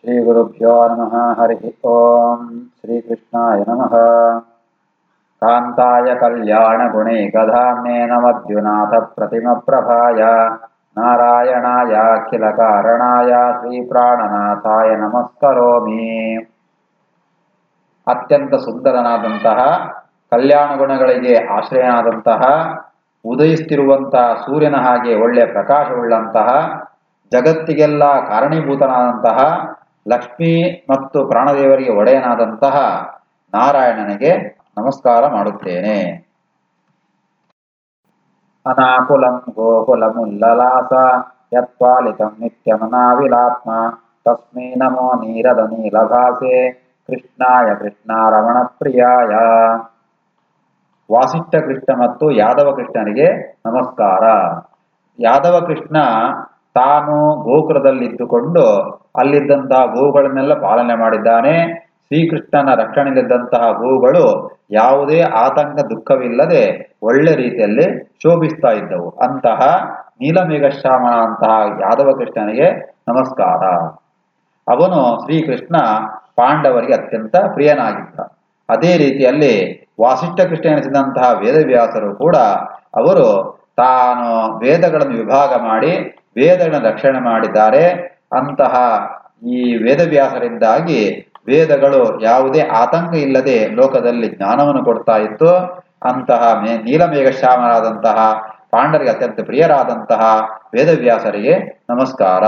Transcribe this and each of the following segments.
श्रीगुरुभ्यो नमः हरिः ॐ श्रीकृष्णाय नमः कान्ताय कल्याणगुणैकधाम्ने नमद्युनाथप्रतिमप्रभाय नारायणायाखिलकारणाय ಶ್ರೀಪ್ರಾಣನಾಥಾಯ ನಮಸ್ಕರೋಮಿ ಅತ್ಯಂತ ಸುಂದರನಾದಂತಹ ಕಲ್ಯಾಣ ಗುಣಗಳಿಗೆ ಆಶ್ರಯನಾದಂತಹ ಉದಯಿಸ್ತಿರುವಂತಹ ಸೂರ್ಯನ ಹಾಗೆ ಒಳ್ಳೆಯ ಪ್ರಕಾಶವುಳ್ಳಂತಹ ಜಗತ್ತಿಗೆಲ್ಲ ಕಾರಣೀಭೂತನಾದಂತಹ ಲಕ್ಷ್ಮೀ ಮತ್ತು ಪ್ರಾಣದೇವರಿಗೆ ಒಡೆಯನಾದಂತಹ ನಾರಾಯಣನಿಗೆ ನಮಸ್ಕಾರ ಮಾಡುತ್ತೇನೆ ಅನಾಕುಲಂ ಗೋಕುಲಮುಲ್ಲಲಾಸ ಯತ್ಪಾಲಿತಂ ನಿತ್ಯಮನಾವಿಲಾತ್ಮ ತಸ್ಮೈ ನಮೋ ನೀರದ ನೀಲಭಾಸೆ ಕೃಷ್ಣಾಯ ಕೃಷ್ಣಾರಮಣ ಪ್ರಿಯಾಯ ವಾಸಿಷ್ಠ ಕೃಷ್ಣ ಮತ್ತು ಯಾದವ ಕೃಷ್ಣನಿಗೆ ನಮಸ್ಕಾರ ಯಾದವ ಕೃಷ್ಣ ತಾನು ಗೋಕುಲದಲ್ಲಿದ್ದುಕೊಂಡು ಅಲ್ಲಿದ್ದಂತಹ ಗೋವುಗಳನ್ನೆಲ್ಲ ಪಾಲನೆ ಮಾಡಿದ್ದಾನೆ ಶ್ರೀಕೃಷ್ಣನ ರಕ್ಷಣೆಯಲ್ಲಿದ್ದಂತಹ ಗೋವುಗಳು ಯಾವುದೇ ಆತಂಕ ದುಃಖವಿಲ್ಲದೆ ಒಳ್ಳೆ ರೀತಿಯಲ್ಲಿ ಶೋಭಿಸ್ತಾ ಇದ್ದವು ಅಂತಹ ನೀಲಮೇಘಶ್ಯಾಮನ ಅಂತಹ ಯಾದವ ಕೃಷ್ಣನಿಗೆ ನಮಸ್ಕಾರ ಅವನು ಶ್ರೀಕೃಷ್ಣ ಪಾಂಡವರಿಗೆ ಅತ್ಯಂತ ಪ್ರಿಯನಾಗಿದ್ದ ಅದೇ ರೀತಿಯಲ್ಲಿ ವಾಸಿಷ್ಠ ಕೃಷ್ಣ ಎನಿಸಿದಂತಹ ವೇದವ್ಯಾಸರು ಕೂಡ ಅವರು ತಾನು ವೇದಗಳನ್ನು ವಿಭಾಗ ಮಾಡಿ ವೇದಗಳನ್ನು ರಕ್ಷಣೆ ಮಾಡಿದ್ದಾರೆ ಅಂತಹ ಈ ವೇದವ್ಯಾಸರಿಂದಾಗಿ ವೇದಗಳು ಯಾವುದೇ ಆತಂಕ ಇಲ್ಲದೆ ಲೋಕದಲ್ಲಿ ಜ್ಞಾನವನ್ನು ಕೊಡ್ತಾ ಇತ್ತು ಅಂತಹ ಮೇ ನೀಲಮೇಘಶ್ಯಾಮರಾದಂತಹ ಪಾಂಡರಿಗೆ ಅತ್ಯಂತ ಪ್ರಿಯರಾದಂತಹ ವೇದವ್ಯಾಸರಿಗೆ ನಮಸ್ಕಾರ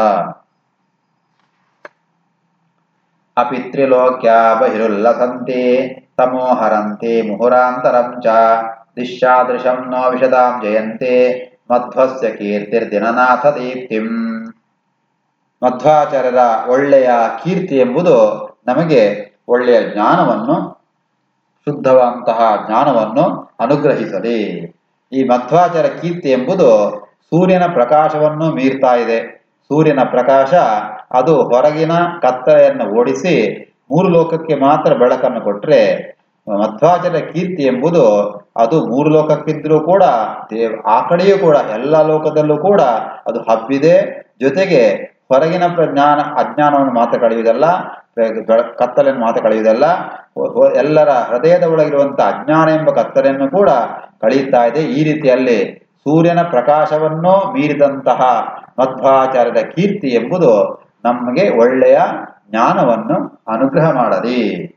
ಅಪಿ ತ್ರಿಲೋಕ್ಯ ಬಹಿರುಲ್ಲಸಂತೆ ತಮೋಹರಂತೆ ಮುಹುರಾಂತರಂ ಚ ದಿಶಾದೃಶಂ ನೋ ವಿಶದಾಂ ಜಯಂತೆ ಮಧ್ವಸ್ಯ ಕೀರ್ತಿರ್ದಿನನಾಥ ದೀಪ್ತಿಂ ಮಧ್ವಾಚಾರ್ಯರ ಒಳ್ಳೆಯ ಕೀರ್ತಿ ಎಂಬುದು ನಮಗೆ ಒಳ್ಳೆಯ ಜ್ಞಾನವನ್ನು ಶುದ್ಧವಂತಹ ಜ್ಞಾನವನ್ನು ಅನುಗ್ರಹಿಸಲಿ ಈ ಮಧ್ವಾಚಾರ ಕೀರ್ತಿ ಎಂಬುದು ಸೂರ್ಯನ ಪ್ರಕಾಶವನ್ನು ಮೀರ್ತಾ ಇದೆ ಸೂರ್ಯನ ಪ್ರಕಾಶ ಅದು ಹೊರಗಿನ ಕತ್ತಲೆಯನ್ನು ಓಡಿಸಿ ಮೂರು ಲೋಕಕ್ಕೆ ಮಾತ್ರ ಬೆಳಕನ್ನು ಕೊಟ್ರೆ ಮಧ್ವಾಚಾರ್ಯ ಕೀರ್ತಿ ಎಂಬುದು ಅದು ಮೂರು ಲೋಕಕ್ಕಿದ್ರೂ ಕೂಡ ದೇವ್ ಆ ಕಡೆಯೂ ಕೂಡ ಎಲ್ಲ ಲೋಕದಲ್ಲೂ ಕೂಡ ಅದು ಹಬ್ಬಿದೆ ಜೊತೆಗೆ ಹೊರಗಿನ ಜ್ಞಾನ ಅಜ್ಞಾನವನ್ನು ಮಾತ್ರ ಕಳೆಯುವುದಲ್ಲ ಕತ್ತಲೆಯನ್ನು ಮಾತ್ರ ಕಳೆಯುವುದಲ್ಲ ಎಲ್ಲರ ಹೃದಯದ ಒಳಗಿರುವಂತಹ ಅಜ್ಞಾನ ಎಂಬ ಕತ್ತಲೆಯನ್ನು ಕೂಡ ಕಳೆಯುತ್ತಾ ಇದೆ ಈ ರೀತಿಯಲ್ಲಿ ಸೂರ್ಯನ ಪ್ರಕಾಶವನ್ನು ಮೀರಿದಂತಹ ಮಧ್ವಾಚಾರ್ಯದ ಕೀರ್ತಿ ಎಂಬುದು ನಮಗೆ ಒಳ್ಳೆಯ ಜ್ಞಾನವನ್ನು ಅನುಗ್ರಹ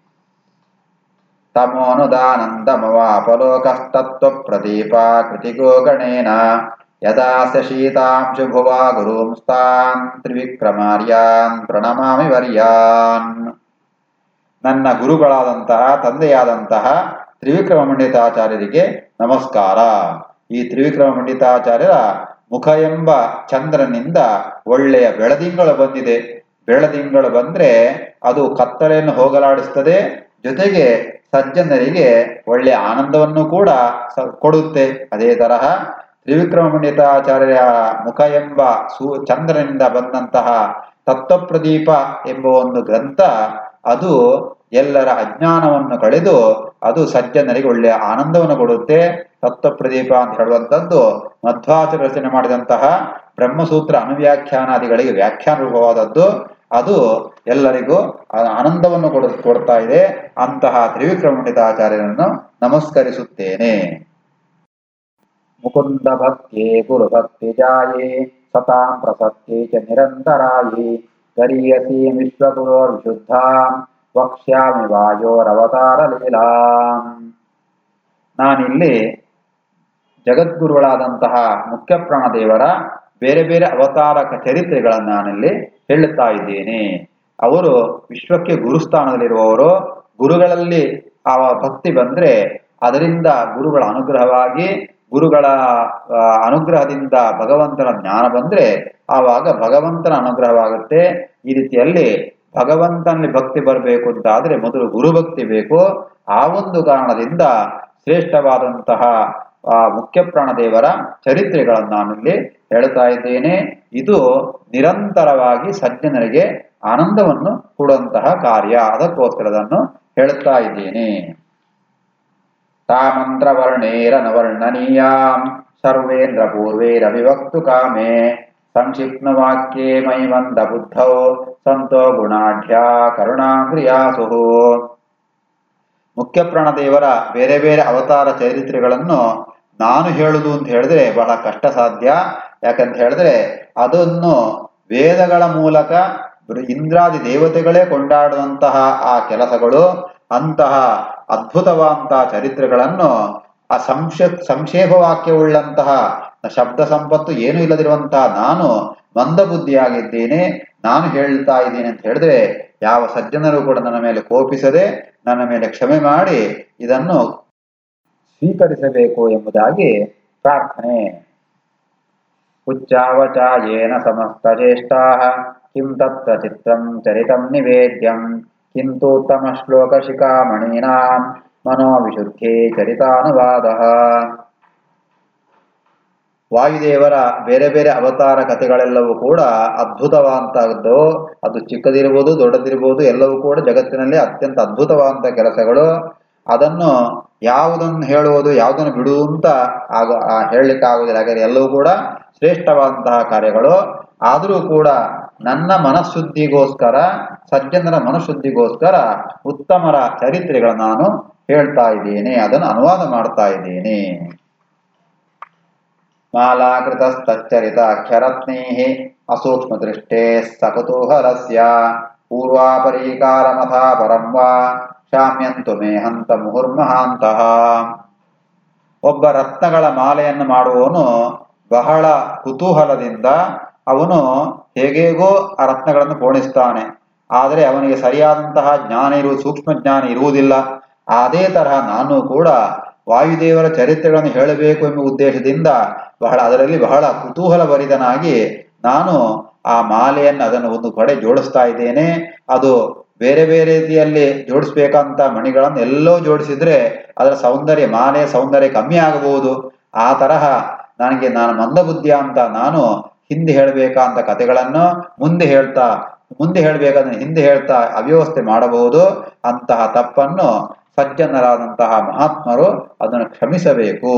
ಮಾಡಲಿ ತಮೋನುದಾನಂದಮವಾಪಲೋಕಸ್ತತ್ವ ಪ್ರದೀಪ ಕೃತಿಗೋ ಗಣೇನ ಯದಾಸ್ಯ ಶೀತಾಂಶು ಭುವಾ ಗುರುಂಸ್ತಾನ್ ತ್ರಿವಿಕ್ರಮಾರ್ಯಾನ್ ಪ್ರಣಮಾಮಿ ವರ್ಯಾನ್ ನನ್ನ ಗುರುಗಳಾದಂತಹ ತಂದೆಯಾದಂತಹ ತ್ರಿವಿಕ್ರಮ ಪಂಡಿತಾಚಾರ್ಯರಿಗೆ ನಮಸ್ಕಾರ ಈ ತ್ರಿವಿಕ್ರಮ ಪಂಡಿತಾಚಾರ್ಯರ ಮುಖ ಎಂಬ ಚಂದ್ರನಿಂದ ಒಳ್ಳೆಯ ಬೆಳದಿಂಗಳು ಬಂದಿದೆ ಬೆಳದಿಂಗಳು ಬಂದ್ರೆ ಅದು ಕತ್ತಲೆಯನ್ನು ಹೋಗಲಾಡಿಸ್ತದೆ ಜೊತೆಗೆ ಸಜ್ಜನರಿಗೆ ಒಳ್ಳೆಯ ಆನಂದವನ್ನು ಕೂಡ ಕೊಡುತ್ತೆ ಅದೇ ತರಹ ತ್ರಿವಿಕ್ರಮ ಪಂಡಿತಾಚಾರ್ಯ ಮುಖ ಎಂಬ ಸೂ ಚಂದ್ರನಿಂದ ಬಂದಂತಹ ತತ್ವಪ್ರದೀಪ ಎಂಬ ಒಂದು ಗ್ರಂಥ ಅದು ಎಲ್ಲರ ಅಜ್ಞಾನವನ್ನು ಕಳೆದು ಅದು ಸಜ್ಜನರಿಗೆ ಒಳ್ಳೆಯ ಆನಂದವನ್ನು ಕೊಡುತ್ತೆ ತತ್ವಪ್ರದೀಪ ಅಂತ ಹೇಳುವಂಥದ್ದು ಮಧ್ವಾಚಾರ್ಯ ರಚನೆ ಮಾಡಿದಂತಹ ಬ್ರಹ್ಮಸೂತ್ರ ಅನುವ್ಯಾಖ್ಯಾನಾದಿಗಳಿಗೆ ವ್ಯಾಖ್ಯಾನ ರೂಪವಾದದ್ದು ಅದು ಎಲ್ಲರಿಗೂ ಆನಂದವನ್ನು ಕೊಡ ಕೊಡ್ತಾ ಇದೆ ಅಂತಹ ತ್ರಿವಿಕ್ರಮ ಪಂಡಿತಾಚಾರ್ಯರನ್ನು ನಮಸ್ಕರಿಸುತ್ತೇನೆ ಮುಕುಂದ ಭಕ್ತಿಯೇ ಗುರು ಭಕ್ತಿ ಜಾಯೇ ಸತಾಂ ಪ್ರಸಕ್ತಿ ಚ ನಿರಂತರಾಯಿ ಗರೀಯಸಿ ವಿಶ್ವಗುರೋರ್ ವಿಶುದ್ಧಾಂ ವಕ್ಷ್ಯಾಮಿ ವಾಯೋರವತಾರ ಲೀಲಾಂ ನಾನಿಲ್ಲಿ ಜಗದ್ಗುರುಗಳಾದಂತಹ ಮುಖ್ಯಪ್ರಾಣ ದೇವರ ಬೇರೆ ಬೇರೆ ಅವತಾರಕ ಚರಿತ್ರೆಗಳನ್ನು ನಾನಿಲ್ಲಿ ಹೇಳುತ್ತಾ ಇದ್ದೇನೆ ಅವರು ವಿಶ್ವಕ್ಕೆ ಗುರುಸ್ಥಾನದಲ್ಲಿರುವವರು ಗುರುಗಳಲ್ಲಿ ಆ ಭಕ್ತಿ ಬಂದ್ರೆ ಅದರಿಂದ ಗುರುಗಳ ಅನುಗ್ರಹವಾಗಿ ಗುರುಗಳ ಅನುಗ್ರಹದಿಂದ ಭಗವಂತನ ಜ್ಞಾನ ಬಂದ್ರೆ ಆವಾಗ ಭಗವಂತನ ಅನುಗ್ರಹವಾಗುತ್ತೆ ಈ ರೀತಿಯಲ್ಲಿ ಭಗವಂತನಲ್ಲಿ ಭಕ್ತಿ ಬರಬೇಕು ಅಂತ ಆದ್ರೆ ಮೊದಲು ಗುರುಭಕ್ತಿ ಬೇಕು ಆ ಒಂದು ಕಾರಣದಿಂದ ಶ್ರೇಷ್ಠವಾದಂತಹ ಆ ಮುಖ್ಯಪ್ರಾಣ ದೇವರ ಚರಿತ್ರೆಗಳನ್ನು ನಾನಿಲ್ಲಿ ಹೇಳ್ತಾ ಇದ್ದೇನೆ ಇದು ನಿರಂತರವಾಗಿ ಸಜ್ಜನರಿಗೆ ಆನಂದವನ್ನು ಕೊಡುವಂತಹ ಕಾರ್ಯ ಅದಕ್ಕೋಸ್ಕರದನ್ನು ಹೇಳುತ್ತಾ ಇದ್ದೇನೆ ತಾಮಂತ್ರವರ್ಣೇರನವರ್ಣನೀಯಾಂ ಸರ್ವೇಂದ್ರ ಪೂರ್ವೇರವಿವಕ್ತು ಕಾಮೆ ಸಂಕ್ಷಿಪ್ತವಾಕ್ಯೇ ಮೈವಂದ ಬುದ್ಧೌ ಸಂತೋ ಗುಣಾಢ್ಯ ಕರುಣಾಂಗ್ರಿಯಾಸು ಮುಖ್ಯ ಪ್ರಾಣದೇವರ ಬೇರೆ ಬೇರೆ ಅವತಾರ ಚರಿತ್ರೆಗಳನ್ನು ನಾನು ಹೇಳುದು ಅಂತ ಹೇಳಿದ್ರೆ ಬಹಳ ಕಷ್ಟ ಸಾಧ್ಯ ಯಾಕಂತ ಹೇಳಿದ್ರೆ ಅದನ್ನು ವೇದಗಳ ಮೂಲಕ ಇಂದ್ರಾದಿ ದೇವತೆಗಳೇ ಕೊಂಡಾಡುವಂತಹ ಆ ಕೆಲಸಗಳು ಅಂತಹ ಅದ್ಭುತವಾದಂತಹ ಚರಿತ್ರೆಗಳನ್ನು ಆ ಸಂಕ್ಷ ಸಂಕ್ಷೇಪ ವಾಕ್ಯವುಳ್ಳಂತಹ ಶಬ್ದ ಸಂಪತ್ತು ಏನೂ ಇಲ್ಲದಿರುವಂತಹ ನಾನು ಮಂದಬುದ್ಧಿಯಾಗಿದ್ದೇನೆ ನಾನು ಹೇಳ್ತಾ ಇದ್ದೀನಿ ಅಂತ ಹೇಳಿದ್ರೆ ಯಾವ ಸಜ್ಜನರು ಕೂಡ ನನ್ನ ಮೇಲೆ ಕೋಪಿಸದೆ ನನ್ನ ಮೇಲೆ ಕ್ಷಮೆ ಮಾಡಿ ಇದನ್ನು ಸ್ವೀಕರಿಸಬೇಕು ಎಂಬುದಾಗಿ ಪ್ರಾರ್ಥನೆ ಉಚ್ಚಾವಚಾಯೇನ ಸಮಸ್ತ ಚೇಷ್ಟಾ ಕಿಂ ತತ್ರ ಚಿತ್ರಂ ಚರಿತಂ ನಿವೇದ್ಯಂ ಕಿಂತೂತ್ತಮ ಶ್ಲೋಕ ಶಿಖಾಮಣೀನಾಂ ಮನೋವಿಶುದ್ಧಿ ಚರಿತಾನುವಾದ ವಾಯುದೇವರ ಬೇರೆ ಬೇರೆ ಅವತಾರ ಕಥೆಗಳೆಲ್ಲವೂ ಕೂಡ ಅದ್ಭುತವಾದಂತಹದ್ದು ಅದು ಚಿಕ್ಕದಿರ್ಬೋದು ದೊಡ್ಡದಿರ್ಬೋದು ಎಲ್ಲವೂ ಕೂಡ ಜಗತ್ತಿನಲ್ಲಿ ಅತ್ಯಂತ ಅದ್ಭುತವಾದಂತಹ ಕೆಲಸಗಳು ಅದನ್ನು ಯಾವುದನ್ನು ಹೇಳುವುದು ಯಾವುದನ್ನು ಬಿಡುವುದು ಅಂತ ಆಗ ಹೇಳಲಿಕ್ಕೆ ಆಗುವುದಿಲ್ಲ ಹಾಗಾದ್ರೆ ಎಲ್ಲವೂ ಕೂಡ ಶ್ರೇಷ್ಠವಾದಂತಹ ಕಾರ್ಯಗಳು ಆದರೂ ಕೂಡ ನನ್ನ ಮನಃಶುದ್ಧಿಗೋಸ್ಕರ ಸಜ್ಜನರ ಮನಃಶುದ್ಧಿಗೋಸ್ಕರ ಉತ್ತಮರ ಚರಿತ್ರೆಗಳು ನಾನು ಹೇಳ್ತಾ ಇದ್ದೇನೆ ಅದನ್ನು ಅನುವಾದ ಮಾಡ್ತಾ ಇದ್ದೇನೆ ಮಾಲಾಕೃತಶ್ಚರಿತಾಖ್ಯರತ್ನೈः ಅಸೂಕ್ಷ್ಮದೃಷ್ಟೇ ಸಕುತೂಹಲಸ್ಯ ಪೂರ್ವಾಪರೀಕಾರಮಥಾ ಪರಂ ವಾ ಶಾಮ್ಯಂತು ಮೇ ಹಂತ ಮುಹುರ್ಮಹಾಂತಃ ಒಬ್ಬ ರತ್ನಗಳ ಮಾಲೆಯನ್ನು ಮಾಡುವವನು ಬಹಳ ಕುತೂಹಲದಿಂದ ಅವನು ಹೇಗೇಗೋ ಆ ರತ್ನಗಳನ್ನು ಪೋಣಿಸ್ತಾನೆ ಆದರೆ ಅವನಿಗೆ ಸರಿಯಾದಂತಹ ಜ್ಞಾನ ಇರುವ ಸೂಕ್ಷ್ಮ ಜ್ಞಾನ ಇರುವುದಿಲ್ಲ ಅದೇ ತರಹ ನಾನು ಕೂಡ ವಾಯುದೇವರ ಚರಿತ್ರೆಗಳನ್ನು ಹೇಳಬೇಕು ಎಂಬ ಉದ್ದೇಶದಿಂದ ಬಹಳ ಅದರಲ್ಲಿ ಬಹಳ ಕುತೂಹಲಭರಿತನಾಗಿ ನಾನು ಆ ಮಾಲೆಯನ್ನು ಅದನ್ನು ಒಂದು ಕಡೆ ಜೋಡಿಸ್ತಾ ಇದ್ದೇನೆ ಅದು ಬೇರೆ ಬೇರೆ ರೀತಿಯಲ್ಲಿ ಜೋಡಿಸ್ಬೇಕಂತ ಮಣಿಗಳನ್ನು ಎಲ್ಲೋ ಜೋಡಿಸಿದ್ರೆ ಅದರ ಸೌಂದರ್ಯ ಮಾಲೆಯ ಸೌಂದರ್ಯ ಕಮ್ಮಿ ಆಗಬಹುದು ಆ ತರಹ ನನಗೆ ನಾನು ಮಂದಬುದ್ಧಿಯ ಅಂತ ನಾನು ಹಿಂದೆ ಹೇಳಬೇಕಂತ ಕಥೆಗಳನ್ನು ಮುಂದೆ ಹೇಳ್ತಾ ಮುಂದೆ ಹೇಳ್ಬೇಕಾದ್ರೆ ಹಿಂದೆ ಹೇಳ್ತಾ ಅವ್ಯವಸ್ಥೆ ಮಾಡಬಹುದು ಅಂತಹ ತಪ್ಪನ್ನು ಸಜ್ಜನರಾದಂತಹ ಮಹಾತ್ಮರು ಅದನ್ನು ಕ್ಷಮಿಸಬೇಕು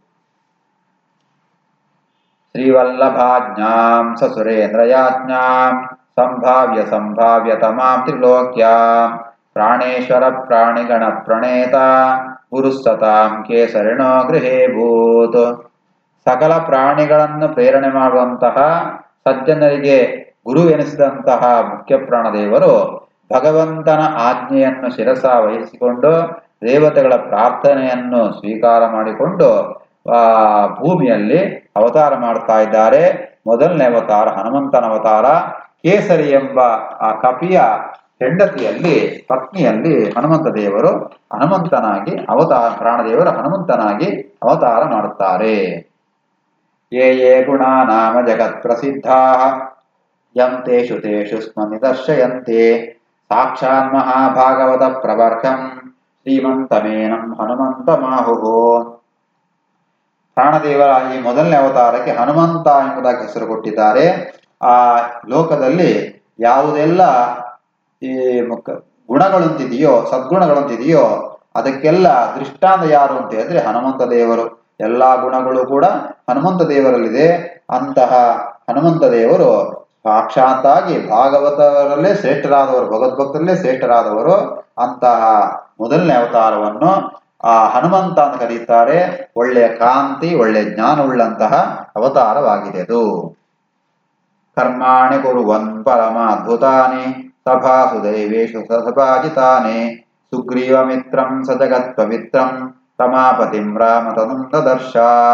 ಶ್ರೀವಲ್ಲಭಾಜ್ಞಾಂ ಸಸುರೇಂದ್ರಯಾಜ್ಞಾಂ ಸಂಭಾವ್ಯ ಸಂಭಾವ್ಯ ತಮಾಂ ತ್ರಿಲೋಕ್ಯಾಂ ಪ್ರಾಣೇಶ್ವರ ಪ್ರಾಣಿಗಣ ಪ್ರಣೇತ ಗುರುಸತಾಂ ಕೇಸರಿಣೋ ಗೃಹೇ ಭೂತ್ ಸಕಲ ಪ್ರಾಣಿಗಳನ್ನು ಪ್ರೇರಣೆ ಮಾಡುವಂತಹ ಸಜ್ಜನರಿಗೆ ಗುರು ಎನಿಸಿದಂತಹ ಮುಖ್ಯ ಪ್ರಾಣದೇವರು ಭಗವಂತನ ಆಜ್ಞೆಯನ್ನು ಶಿರಸ ವಹಿಸಿಕೊಂಡು ದೇವತೆಗಳ ಪ್ರಾರ್ಥನೆಯನ್ನು ಸ್ವೀಕಾರ ಮಾಡಿಕೊಂಡು ಆ ಭೂಮಿಯಲ್ಲಿ ಅವತಾರ ಮಾಡ್ತಾ ಇದ್ದಾರೆ ಮೊದಲನೇ ಅವತಾರ ಹನುಮಂತನ ಅವತಾರ ಕೇಸರಿ ಎಂಬ ಆ ಕಪಿಯ ಹೆಂಡತಿಯಲ್ಲಿ ಪತ್ನಿಯಲ್ಲಿ ಹನುಮಂತ ದೇವರು ಹನುಮಂತನಾಗಿ ಅವತಾರ ಪ್ರಾಣದೇವರು ಹನುಮಂತನಾಗಿ ಅವತಾರ ಮಾಡುತ್ತಾರೆ ಯೇ ಯೇ ಗುಣ ನಾಮ ಜಗತ್ ಪ್ರಸಿದ್ಧಾ ಯಂ ತೇಷು ತೇಷು ಸ್ಮ ನಿದರ್ಶಯಂತೆ ಸಾಕ್ಷಾನ್ ಮಹಾಭಾಗವತ ಪ್ರವರ್ಗಂ ಶ್ರೀಮಂತಮೇನಂ ಹನುಮಂತ ಮಾಹುಹೋ ಪ್ರಾಣದೇವರ ಈ ಮೊದಲನೇ ಅವತಾರಕ್ಕೆ ಹನುಮಂತ ಎಂಬುದಾಗಿ ಹೆಸರು ಕೊಟ್ಟಿದ್ದಾರೆ ಆ ಲೋಕದಲ್ಲಿ ಯಾವುದೆಲ್ಲ ಈ ಮುಖ ಗುಣಗಳಂತಿದೆಯೋ ಸದ್ಗುಣಗಳಂತಿದೆಯೋ ಅದಕ್ಕೆಲ್ಲ ದೃಷ್ಟಾಂತ ಯಾರು ಅಂತ ಹೇಳಿದ್ರೆ ಹನುಮಂತ ದೇವರು ಎಲ್ಲಾ ಗುಣಗಳು ಕೂಡ ಹನುಮಂತ ದೇವರಲ್ಲಿದೆ ಅಂತಹ ಹನುಮಂತ ದೇವರು ಸಾಕ್ಷಾತ್ತಾಗಿ ಭಾಗವತರಲ್ಲೇ ಶ್ರೇಷ್ಠರಾದವರು ಭಗವದ್ಭಕ್ತರಲ್ಲೇ ಶ್ರೇಷ್ಠರಾದವರು ಅಂತಹ ಮೊದಲನೇ ಅವತಾರವನ್ನು ಆ ಹನುಮಂತ ಅಂತ ಕರೀತಾರೆ ಒಳ್ಳೆಯ ಕಾಂತಿ ಒಳ್ಳೆಯ ಜ್ಞಾನವುಳ್ಳಂತಹ ಅವತಾರವಾಗಿದೆ ಅದು ಕರ್ಮಾಣಿ ಕುರುವನ್ ಪರಮ ಅದ್ಭುತಾನಿ ಸಭಾಸು ದೈವೇಶು ಸಭಾಜಿತಾನಿ ಸುಗ್ರೀವ ಮಿತ್ರಂ ಸ ಜಗತ್ ಪವಿತ್ರಂ ರಮಾಪತಿಂ ರಾಮತನುಂ ದದರ್ಶ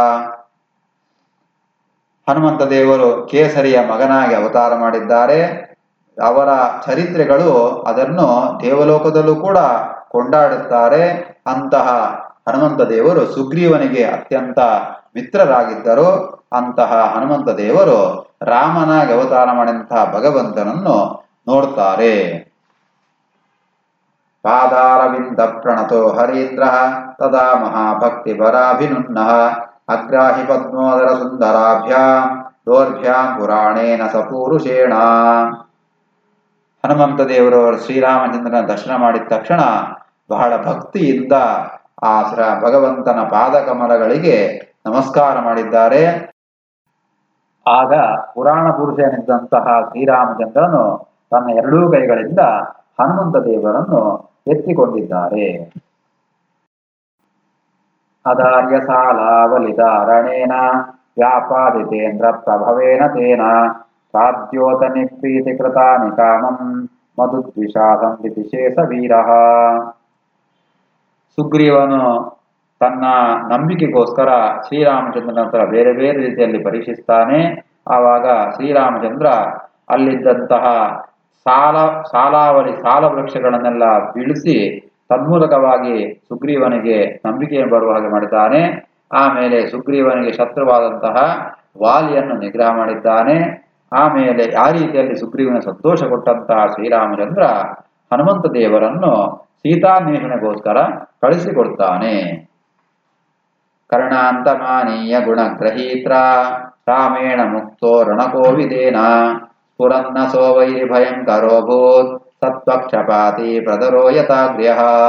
ಹನುಮಂತ ದೇವರು ಕೇಸರಿಯ ಮಗನಾಗಿ ಅವತಾರ ಮಾಡಿದ್ದಾರೆ ಅವರ ಚರಿತ್ರೆಗಳು ಅದನ್ನು ದೇವಲೋಕದಲ್ಲೂ ಕೂಡ ಕೊಂಡಾಡುತ್ತಾರೆ ಅಂತಹ ಹನುಮಂತ ದೇವರು ಸುಗ್ರೀವನಿಗೆ ಅತ್ಯಂತ ಮಿತ್ರರಾಗಿದ್ದರು ಅಂತಹ ಹನುಮಂತ ದೇವರು ರಾಮನಾಗಿ ಅವತಾರ ಮಾಡಿದಂತಹ ಭಗವಂತನನ್ನು ನೋಡ್ತಾರೆ ಪಾದಾರವಿಂದ ಪ್ರಣತೋ ಹರೀಂದ್ರ ತದಾ ಮಹಾಭಕ್ತಿ ಪರಾಭಿನುನ್ನ ಅಗ್ರಾಹಿ ಪದ್ಮೋದರ ಸುಂದರಾಭ್ಯಾಂ ದೋರ್ಭ್ಯಾಂ ಪುರಾಣೇನ ಸಪೂರುಷೇಣ ಹನುಮಂತ ದೇವರು ಶ್ರೀರಾಮಚಂದ್ರನ ದರ್ಶನ ಮಾಡಿದ ತಕ್ಷಣ ಬಹಳ ಭಕ್ತಿಯಿಂದ ಆ ಶ್ರ ಭಗವಂತನ ಪಾದಕಮಲಗಳಿಗೆ ನಮಸ್ಕಾರ ಮಾಡಿದ್ದಾರೆ ಆಗ ಪುರಾಣ ಪುರುಷನಿದ್ದಂತಹ ಶ್ರೀರಾಮಚಂದ್ರನು ತನ್ನ ಎರಡೂ ಕೈಗಳಿಂದ ಹನುಮಂತ ದೇವರನ್ನು ಎತ್ತಿಕೊಂಡಿದ್ದಾರೆ ಅದಾರ್ಯ ಸಾಲಾವಲಿದಾರಣೇನ ವ್ಯಾಪಾದಿತೇಂದ್ರ ಪ್ರಭವೇನ ತೇನ ಸಾಧ್ಯೋತ ನಿಪ್ರೀತಿ ಕೃತಾನಿ ಕಾಮಂ ಮಧುದ್ವಿಷಾಸಂತಿ ಶೇಷ ವೀರಃ ಸುಗ್ರೀವನು ತನ್ನ ನಂಬಿಕೆಗೋಸ್ಕರ ಶ್ರೀರಾಮಚಂದ್ರನ ಹತ್ರ ಬೇರೆ ಬೇರೆ ರೀತಿಯಲ್ಲಿ ಪರೀಕ್ಷಿಸ್ತಾನೆ ಆವಾಗ ಶ್ರೀರಾಮಚಂದ್ರ ಅಲ್ಲಿದ್ದಂತಹ ಸಾಲ ಸಾಲಾವಳಿ ಸಾಲ ವೃಕ್ಷಗಳನ್ನೆಲ್ಲ ಬೀಳಿಸಿ ತನ್ಮೂಲಕವಾಗಿ ಸುಗ್ರೀವನಿಗೆ ನಂಬಿಕೆ ಬರುವ ಹಾಗೆ ಮಾಡಿದ್ದಾನೆ ಆಮೇಲೆ ಸುಗ್ರೀವನಿಗೆ ಶತ್ರುವಾದಂತಹ ವಾಲಿಯನ್ನು ನಿಗ್ರಹ ಮಾಡಿದ್ದಾನೆ ಆಮೇಲೆ ಆ ರೀತಿಯಲ್ಲಿ ಸುಗ್ರೀವನ ಸಂತೋಷ ಕೊಟ್ಟಂತಹ ಶ್ರೀರಾಮಚಂದ್ರ ಹನುಮಂತ ದೇವರನ್ನು ಸೀತಾನ್ವೇಷಣೆಗೋಸ್ಕರ ಕಳಿಸಿಕೊಡ್ತಾನೆ ಕರ್ಣಾಂತಮಾನೀಯ ಗುಣಗ್ರಹೀತ್ರ ರಾಮೇಣ ಮುಕ್ತೋ ರಣಕೋವಿದೇನ ಸ್ಫುರನ್ನ ಸೋವೈರಿ ಭಯಂಕರೋಭೂತ್ ಸತ್ಪಕ್ಷಪಾತಿ ಪ್ರದರೋ ಯಥಾಗ್ರ್ಯ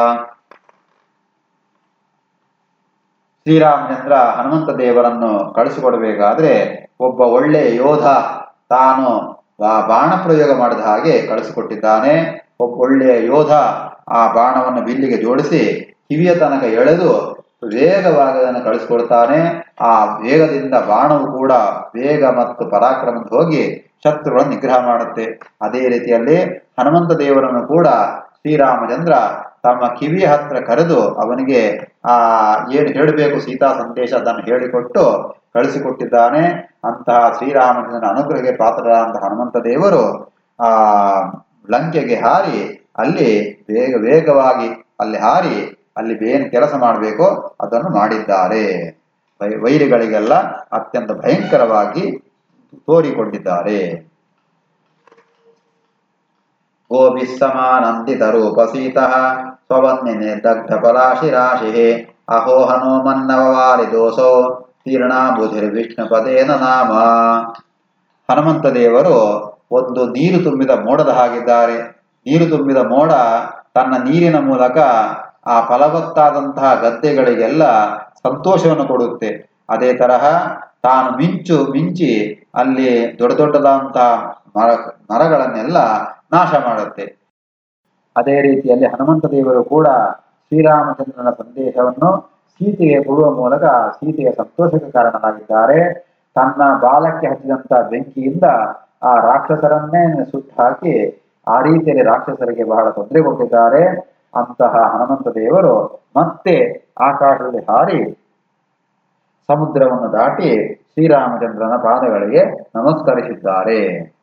ಶ್ರೀರಾಮಚಂದ್ರ ಹನುಮಂತ ದೇವರನ್ನು ಕಳಿಸಿಕೊಡಬೇಕಾದ್ರೆ ಒಬ್ಬ ಒಳ್ಳೆ ಯೋಧ ತಾನು ಬಾ- ಬಾಣ ಪ್ರಯೋಗ ಮಾಡಿದ ಹಾಗೆ ಕಳಿಸಿಕೊಟ್ಟಿದ್ದಾನೆ ಒಬ್ಬ ಒಳ್ಳೆಯ ಯೋಧ ಆ ಬಾಣವನ್ನು ಬಿಲ್ಲಿಗೆ ಜೋಡಿಸಿ ಕಿವಿಯ ತನಕ ಎಳೆದು ವೇಗವಾಗಿ ಅದನ್ನು ಕಳಿಸಿಕೊಡ್ತಾನೆ ಆ ವೇಗದಿಂದ ಬಾಣವು ಕೂಡ ವೇಗ ಮತ್ತು ಪರಾಕ್ರಮದ ಹೋಗಿ ಶತ್ರುಗಳನ್ನು ನಿಗ್ರಹ ಮಾಡುತ್ತೆ ಅದೇ ರೀತಿಯಲ್ಲಿ ಹನುಮಂತ ದೇವರನ್ನು ಕೂಡ ಶ್ರೀರಾಮಚಂದ್ರ ತಮ್ಮ ಕಿವಿಯ ಹತ್ರ ಕರೆದು ಅವನಿಗೆ ಆ ಏನು ಹೇಳಬೇಕು ಸೀತಾ ಸಂದೇಶ ಅದನ್ನು ಹೇಳಿಕೊಟ್ಟು ಕಳಿಸಿಕೊಟ್ಟಿದ್ದಾನೆ ಅಂತಹ ಶ್ರೀರಾಮಚಂದ್ರನ ಅನುಗ್ರಹಕ್ಕೆ ಪಾತ್ರರಾದಂತಹ ಹನುಮಂತ ದೇವರು ಆ ಲಂಕೆಗೆ ಹಾರಿ ಅಲ್ಲಿ ಬೇಗ ವೇಗವಾಗಿ ಅಲ್ಲಿ ಹಾರಿ ಅಲ್ಲಿ ಏನು ಕೆಲಸ ಮಾಡಬೇಕೋ ಅದನ್ನು ಮಾಡಿದ್ದಾರೆ ವೈ- ವೈರಿಗಳಿಗೆಲ್ಲ ಅತ್ಯಂತ ಭಯಂಕರವಾಗಿ ತೋರಿಕೊಂಡಿದ್ದಾರೆ ಗೋಭಿಸ್ಸಮಾನಂದಿತರೂಪಸೀತಃ ಸ್ವವನ್ನಿನೆ ದಗ್ಧಫಲಾಶಿರಾಶಿಃ ಅಹೋ ಹನುಮನ್ನವವಾರಿದೋಸೋ ತೀರ್ಣಾಬುಧಿರ್ವಿಷ್ಣುಪದೇನ ನಾಮ ಹನುಮಂತ ದೇವರು ಒಂದು ನೀರು ತುಂಬಿದ ಮೋಡದ ಹಾಗಿದ್ದಾರೆ ನೀರು ತುಂಬಿದ ಮೋಡ ತನ್ನ ನೀರಿನ ಮೂಲಕ ಆ ಫಲವತ್ತಾದಂತಹ ಗದ್ದೆಗಳಿಗೆಲ್ಲ ಸಂತೋಷವನ್ನು ಕೊಡುತ್ತೆ ಅದೇ ತರಹ ತಾನು ಮಿಂಚು ಮಿಂಚಿ ಅಲ್ಲಿ ದೊಡ್ಡ ದೊಡ್ಡದಾದಂತಹ ಮರ ಮರಗಳನ್ನೆಲ್ಲ ನಾಶ ಮಾಡುತ್ತೆ ಅದೇ ರೀತಿಯಲ್ಲಿ ಹನುಮಂತ ದೇವರು ಕೂಡ ಶ್ರೀರಾಮಚಂದ್ರನ ಸಂದೇಶವನ್ನು ಸೀತೆಗೆ ಕೊಡುವ ಮೂಲಕ ಸೀತೆಯ ಸಂತೋಷಕ್ಕೆ ಕಾರಣರಾಗಿದ್ದಾರೆ ತನ್ನ ಬಾಲಕ್ಕೆ ಹಚ್ಚಿದಂತ ಬೆಂಕಿಯಿಂದ ಆ ರಾಕ್ಷಸರನ್ನೇ ಸುಟ್ಟು ಹಾಕಿ ಆ ರೀತಿಯಲ್ಲಿ ರಾಕ್ಷಸರಿಗೆ ಬಹಳ ತೊಂದರೆ ಕೊಟ್ಟಿದ್ದಾರೆ ಅಂತಹ ಹನುಮಂತ ದೇವರು ಮತ್ತೆ ಆಕಾಶದಲ್ಲಿ ಹಾರಿ ಸಮುದ್ರವನ್ನು ದಾಟಿ ಶ್ರೀರಾಮಚಂದ್ರನ ಪಾದಗಳಿಗೆ ನಮಸ್ಕರಿಸಿದ್ದಾರೆ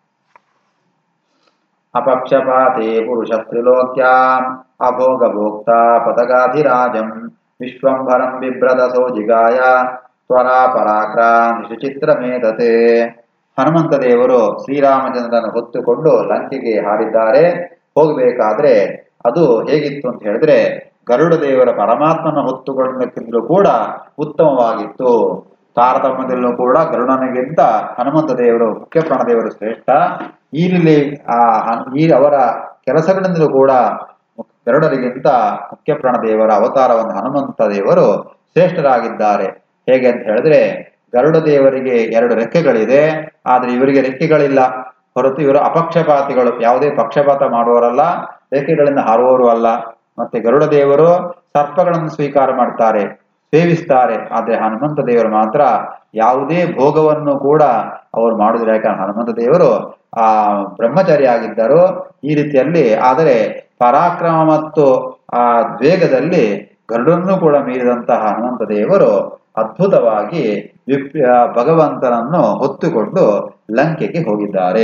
ಅಪಕ್ಷಪಾತೆ ಪುರುಷ ತ್ರಿಲೋಕ್ಯಾಂ ಅಭೋಗ ಭೋಕ್ತ ಪದಗಾಧಿರಾಜಂ ವಿಶ್ವಂಭರಂ ಬಿಭ್ರದಸೋ ಜಿಗಾಯ ತ್ವರಾ ಪರಾಕ್ರಾಂತಿ ಚಿತ್ರ ಮೇಧತೆ ಹನುಮಂತ ದೇವರು ಶ್ರೀರಾಮಚಂದ್ರನ ಹೊತ್ತುಕೊಂಡು ಲಂಕೆಗೆ ಹಾರಿದ್ದಾರೆ ಹೋಗಬೇಕಾದ್ರೆ ಅದು ಹೇಗಿತ್ತು ಅಂತ ಹೇಳಿದ್ರೆ ಗರುಡ ದೇವರ ಪರಮಾತ್ಮನ ಹೊತ್ತುಕೊಂಡಕ್ಕಿಂತಲೂ ಕೂಡ ಉತ್ತಮವಾಗಿತ್ತು ತಾರತಮ್ಯದಲ್ಲೂ ಕೂಡ ಗರುಡನಿಗಿಂತ ಹನುಮಂತ ದೇವರು ಮುಖ್ಯ ಪ್ರಾಣದೇವರು ಶ್ರೇಷ್ಠ ಇಲ್ಲಿ ಆ ಹನ್- ಈ ಅವರ ಕೆಲಸಗಳಿಂದಲೂ ಕೂಡ ಗರುಡರಿಗಿಂತ ಮುಖ್ಯ ಪ್ರಾಣದೇವರ ಅವತಾರವನ್ನು ಹನುಮಂತ ದೇವರು ಶ್ರೇಷ್ಠರಾಗಿದ್ದಾರೆ ಹೇಗೆ ಅಂತ ಹೇಳಿದ್ರೆ ಗರುಡ ದೇವರಿಗೆ ಎರಡು ರೆಕ್ಕೆಗಳಿದೆ ಆದ್ರೆ ಇವರಿಗೆ ರೆಕ್ಕೆಗಳಿಲ್ಲ ಹೊರತು ಇವರು ಅಪಕ್ಷಪಾತಿಗಳು ಯಾವುದೇ ಪಕ್ಷಪಾತ ಮಾಡುವವರಲ್ಲ ರೆಕ್ಕೆಗಳಿಂದ ಹಾರುವವರು ಅಲ್ಲ ಮತ್ತೆ ಗರುಡ ದೇವರು ಸರ್ಪಗಳನ್ನು ಸ್ವೀಕಾರ ಮಾಡ್ತಾರೆ ಸೇವಿಸ್ತಾರೆ ಆದ್ರೆ ಹನುಮಂತ ದೇವರು ಮಾತ್ರ ಯಾವುದೇ ಭೋಗವನ್ನು ಕೂಡ ಅವರು ಮಾಡುವುದಿಲ್ಲ ಯಾಕಂದ್ರೆ ಹನುಮಂತ ದೇವರು ಆ ಬ್ರಹ್ಮಚಾರಿ ಆಗಿದ್ದರು ಈ ರೀತಿಯಲ್ಲಿ ಆದರೆ ಪರಾಕ್ರಮ ಮತ್ತು ಆ ವೇಗದಲ್ಲಿ ಗರುಡನ್ನು ಕೂಡ ಮೀರಿದಂತಹ ಹನುಮಂತ ದೇವರು ಅದ್ಭುತವಾಗಿ ವಿಪ್ ಆ ಭಗವಂತನನ್ನು ಹೊತ್ತುಕೊಂಡು ಲಂಕೆಗೆ ಹೋಗಿದ್ದಾರೆ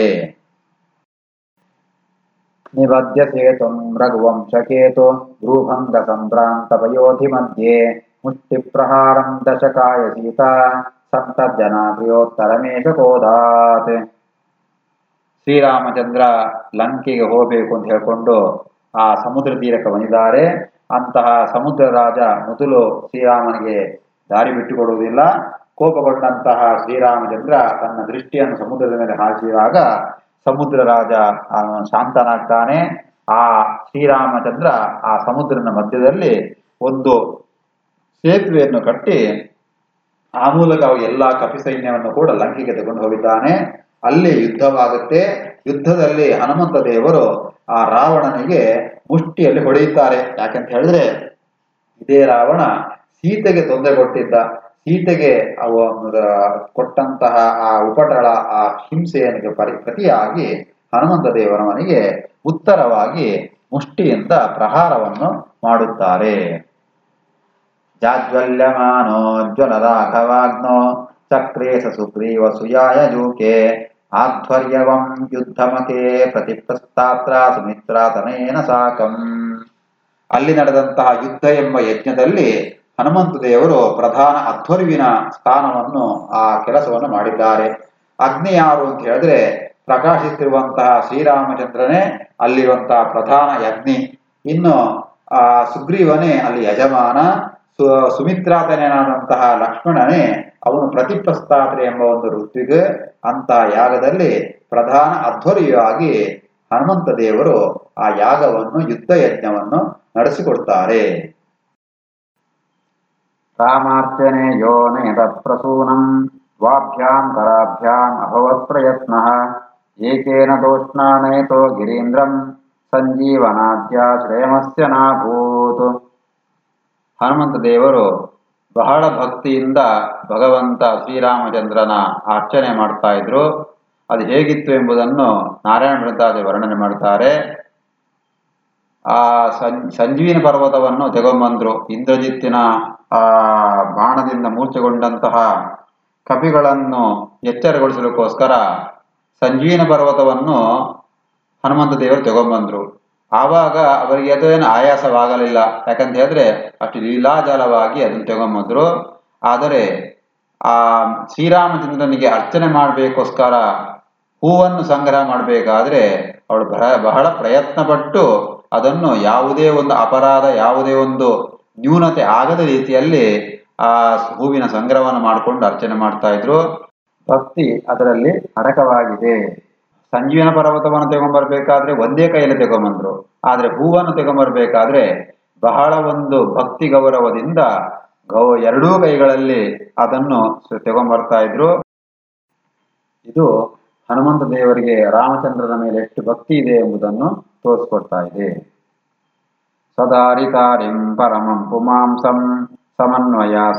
ನಿಬದ್ಯ ಸೇತುಂ ರಘುವಂಶಕೇತು ಭ್ರೂಭಂಗ ಸಂಭ್ರಾಂತ ವಯೋಧಿ ಮಧ್ಯೆ ಮುಷ್ಟಿ ಪ್ರಹಾರಂ ದಶಕಾಯ ಸೀತಾ ಸಂತರ್ಜನಾಗ್ರ್ಯೋತ್ತರಮೇಶ ಕೋದಾತ್ ಶ್ರೀರಾಮಚಂದ್ರ ಲಂಕೆಗೆ ಹೋಗಬೇಕು ಅಂತ ಹೇಳ್ಕೊಂಡು ಆ ಸಮುದ್ರ ತೀರಕ್ಕೆ ಬಂದಿದ್ದಾರೆ ಅಂತಹ ಸಮುದ್ರ ರಾಜ ಮೊದಲು ಶ್ರೀರಾಮನಿಗೆ ದಾರಿ ಬಿಟ್ಟುಕೊಡುವುದಿಲ್ಲ ಕೋಪಗೊಂಡಂತಹ ಶ್ರೀರಾಮಚಂದ್ರ ತನ್ನ ದೃಷ್ಟಿಯನ್ನು ಸಮುದ್ರದ ಮೇಲೆ ಹಾಸಿದಾಗ ಸಮುದ್ರ ರಾಜ ಆ, ಶಾಂತನಾಗ್ತಾನೆ ಆ ಶ್ರೀರಾಮಚಂದ್ರ ಆ ಸಮುದ್ರನ ಮಧ್ಯದಲ್ಲಿ ಒಂದು ಸೇತುವೆಯನ್ನು ಕಟ್ಟಿ ಆ ಮೂಲಕ ಅವ ಎಲ್ಲಾ ಕಪಿ ಸೈನ್ಯವನ್ನು ಕೂಡ ಲಂಕೆಗೆ ತಗೊಂಡು ಹೋಗಿದ್ದಾನೆ ಅಲ್ಲಿ ಯುದ್ಧವಾಗುತ್ತೆ ಯುದ್ಧದಲ್ಲಿ ಹನುಮಂತ ದೇವರು ಆ ರಾವಣನಿಗೆ ಮುಷ್ಟಿಯಲ್ಲಿ ಹೊಡೆಯುತ್ತಾರೆ ಯಾಕಂತ ಹೇಳಿದ್ರೆ ಇದೇ ರಾವಣ ಸೀತೆಗೆ ತೊಂದರೆ ಕೊಟ್ಟಿದ್ದ ಸೀತೆಗೆ ಅವ ಕೊಟ್ಟಂತಹ ಆ ಉಪಟಳ ಆ ಹಿಂಸೆಯನಿಗೆ ಪರಿ ಪ್ರತಿಯಾಗಿ ಹನುಮಂತ ದೇವರವನಿಗೆ ಉತ್ತರವಾಗಿ ಮುಷ್ಟಿಯಿಂದ ಪ್ರಹಾರವನ್ನು ಮಾಡುತ್ತಾರೆ ಜಾಜ್ವಲ್ಯಮಾನೋ ಜ್ವಲರಾಘವಾಗ್ನೋ ಚಕ್ರೇ ಸ ಸುಗ್ರೀವ ಸುಯಾಯ ಜೂಕೆ ಆಧ್ವರ್ಯವಂ ಯುದ್ಧಮಕೆ ಪ್ರತಿಪ್ರಸ್ತಾತ್ರ ಸುಮಿತ್ರಾತನೇನ ಸಾಕಂ ಅಲ್ಲಿ ನಡೆದಂತಹ ಯುದ್ಧ ಎಂಬ ಯಜ್ಞದಲ್ಲಿ ಹನುಮಂತ ದೇವರು ಪ್ರಧಾನ ಅಧ್ವರ್ವಿನ ಸ್ಥಾನವನ್ನು ಆ ಕೆಲಸವನ್ನು ಮಾಡಿದ್ದಾರೆ ಅಗ್ನಿ ಯಾರು ಅಂತ ಹೇಳಿದ್ರೆ ಪ್ರಕಾಶಿಸುತ್ತಿರುವಂತಹ ಶ್ರೀರಾಮಚಂದ್ರನೇ ಅಲ್ಲಿರುವಂತಹ ಪ್ರಧಾನ ಅಗ್ನಿ ಇನ್ನು ಆ ಸುಗ್ರೀವನೇ ಅಲ್ಲಿ ಯಜಮಾನ ಸು ಸುಮಿತ್ರಾತನೇನಾದಂತಹ ಲಕ್ಷ್ಮಣನೇ ಅವನು ಪ್ರತಿಪ್ರಸ್ತಾತ್ರೆ ಎಂಬ ಒಂದು ಋತ್ವಿಗೆ ಅಂತ ಯಾಗದಲ್ಲಿ ಪ್ರಧಾನ ಅಧ್ವರ್ಯವಾಗಿ ಹನುಮಂತ ದೇವರು ಆ ಯಾಗವನ್ನು ಯುದ್ಧ ಯಜ್ಞವನ್ನು ನಡೆಸಿಕೊಡ್ತಾರೆ ರಾಮಾರ್ಚನೆ ಯೋ ನೇತ ಪ್ರಸೂನಂ ದ್ವಾಭ್ಯಾಂ ಕರಾಭ್ಯಾಂ ಅಭವತ್ ಪ್ರಯತ್ನ ಏಕೇನ ದೋಷ್ಣಾನೇತೋ ಗಿರೀಂದ್ರಂ ಸಂಜೀವನಾದ್ಯ ಶ್ರೇಯಮಸ್ಯ ನಾಭೂತ್ ಹನುಮಂತ ದೇವರು ಬಹಳ ಭಕ್ತಿಯಿಂದ ಭಗವಂತ ಶ್ರೀರಾಮಚಂದ್ರನ ಅರ್ಚನೆ ಮಾಡ್ತಾ ಇದ್ರು ಅದು ಹೇಗಿತ್ತು ಎಂಬುದನ್ನು ನಾರಾಯಣ ಬೃಂದಾದಿ ವರ್ಣನೆ ಮಾಡ್ತಾರೆ ಆ ಸಂಜೀವಿನ ಪರ್ವತವನ್ನು ತೆಗೊಂಬಂದ್ರು ಇಂದ್ರಜಿತ್ತಿನ ಆ ಬಾಣದಿಂದ ಮೂರ್ಛೆಗೊಂಡಂತಹ ಕಪಿಗಳನ್ನು ಎಚ್ಚರಗೊಳಿಸಲಿಕ್ಕೋಸ್ಕರ ಸಂಜೀವಿನ ಪರ್ವತವನ್ನು ಹನುಮಂತ ದೇವರು ತಗೊಂಬಂದ್ರು ಆವಾಗ ಅವರಿಗೆ ಅದೇನು ಆಯಾಸವಾಗಲಿಲ್ಲ ಯಾಕಂತ ಹೇಳಿದ್ರೆ ಅಷ್ಟು ಲೀಲಾಜಾಲವಾಗಿ ಅದನ್ನು ತಗೊಂಬಂದ್ರು ಆದರೆ ಆ ಶ್ರೀರಾಮಚಂದ್ರನಿಗೆ ಅರ್ಚನೆ ಮಾಡಬೇಕೋಸ್ಕರ ಹೂವನ್ನು ಸಂಗ್ರಹ ಮಾಡಬೇಕಾದ್ರೆ ಅವಳು ಬಹಳ ಬಹಳ ಪ್ರಯತ್ನ ಪಟ್ಟು ಅದನ್ನು ಯಾವುದೇ ಒಂದು ಅಪರಾಧ ಯಾವುದೇ ಒಂದು ನ್ಯೂನತೆ ಆಗದ ರೀತಿಯಲ್ಲಿ ಆ ಹೂವಿನ ಸಂಗ್ರಹವನ್ನು ಮಾಡಿಕೊಂಡು ಅರ್ಚನೆ ಮಾಡ್ತಾ ಇದ್ರು ಭಕ್ತಿ ಅದರಲ್ಲಿ ಅಡಕವಾಗಿದೆ ಸಂಜೀವನ ಪರ್ವತವನ್ನು ತಗೊಂಡ್ಬರ್ಬೇಕಾದ್ರೆ ಒಂದೇ ಕೈಯಲ್ಲಿ ತಗೊಂಬಂದ್ರು ಆದ್ರೆ ಹೂವನ್ನು ತಗೊಂಡ್ಬರ್ಬೇಕಾದ್ರೆ ಬಹಳ ಒಂದು ಭಕ್ತಿ ಗೌರವದಿಂದ ಗೌ ಎರಡೂ ಕೈಗಳಲ್ಲಿ ಅದನ್ನು ತಗೊಂಡ್ಬರ್ತಾ ಇದ್ರು ಇದು ಹನುಮಂತ ದೇವರಿಗೆ ರಾಮಚಂದ್ರನ ಮೇಲೆ ಎಷ್ಟು ಭಕ್ತಿ ಇದೆ ಎಂಬುದನ್ನು ತೋರಿಸ್ಕೊಡ್ತಾ ಇದೆ ಸದಾರಿತಾರಿಂ ಪರಮಂ ಪುಮಾಂಸಂ ಸಮನ್ವಯ